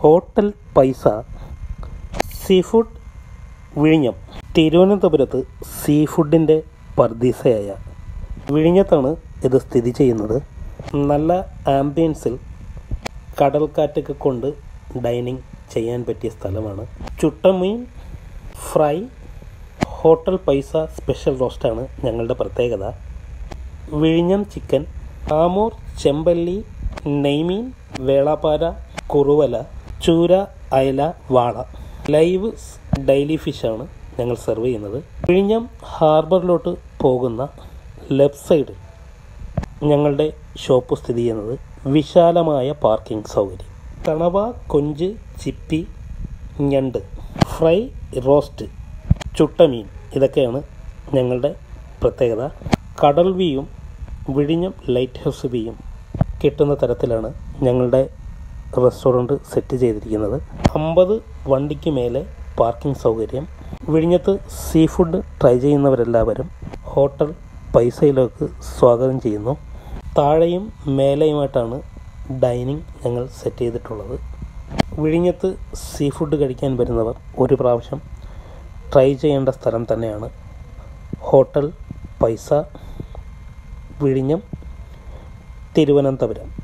hotel പൈസ sea food വിഴിഞ്ഞം തിരുവനന്തപുരത്ത് സീ ഫുഡിൻ്റെ പർദീസയായ വിഴിഞ്ഞത്താണ് ഇത് സ്ഥിതി ചെയ്യുന്നത് നല്ല ആംബിയൻസിൽ കടൽക്കാറ്റൊക്കെ കൊണ്ട് ഡൈനിങ് ചെയ്യാൻ പറ്റിയ സ്ഥലമാണ് ചുട്ടമീൻ ഫ്രൈ ഹോട്ടൽ പൈസ സ്പെഷ്യൽ റോസ്റ്റാണ് ഞങ്ങളുടെ പ്രത്യേകത വിഴിഞ്ഞം ചിക്കൻ ആമൂർ ചെമ്പല്ലി നെയ്മീൻ വേളാപ്പാര കുറുവല ചൂര അയല വാള ലൈവ് ഡെയിലി ഫിഷാണ് ഞങ്ങൾ സെർവ് ചെയ്യുന്നത് വിഴിഞ്ഞം ഹാർബറിലോട്ട് പോകുന്ന ലെഫ്റ്റ് സൈഡിൽ ഞങ്ങളുടെ ഷോപ്പ് സ്ഥിതി ചെയ്യുന്നത് വിശാലമായ പാർക്കിംഗ് സൗകര്യം കണവ കൊഞ്ച് ചിപ്പി ഞണ്ട് ഫ്രൈ റോസ്റ്റ് ചുട്ടമീൻ ഇതൊക്കെയാണ് ഞങ്ങളുടെ പ്രത്യേകത കടൽ വ്യൂയും വിഴിഞ്ഞം ലൈറ്റ് ഹൗസ് വ്യൂയും കിട്ടുന്ന തരത്തിലാണ് ഞങ്ങളുടെ റെസ്റ്റോറൻറ്റ് സെറ്റ് ചെയ്തിരിക്കുന്നത് അമ്പത് വണ്ടിക്ക് മേലെ പാർക്കിംഗ് സൗകര്യം വിഴിഞ്ഞത്ത് സീ ഫുഡ് ട്രൈ ചെയ്യുന്നവരെല്ലാവരും ഹോട്ടൽ പൈസയിലേക്ക് സ്വാഗതം ചെയ്യുന്നു താഴെയും മേലെയുമായിട്ടാണ് ഡൈനിങ് ഞങ്ങൾ സെറ്റ് ചെയ്തിട്ടുള്ളത് വിഴിഞ്ഞത്ത് സീ ഫുഡ് കഴിക്കാൻ വരുന്നവർ ഒരു പ്രാവശ്യം ട്രൈ ചെയ്യേണ്ട സ്ഥലം തന്നെയാണ് ഹോട്ടൽ പൈസ വിഴിഞ്ഞം തിരുവനന്തപുരം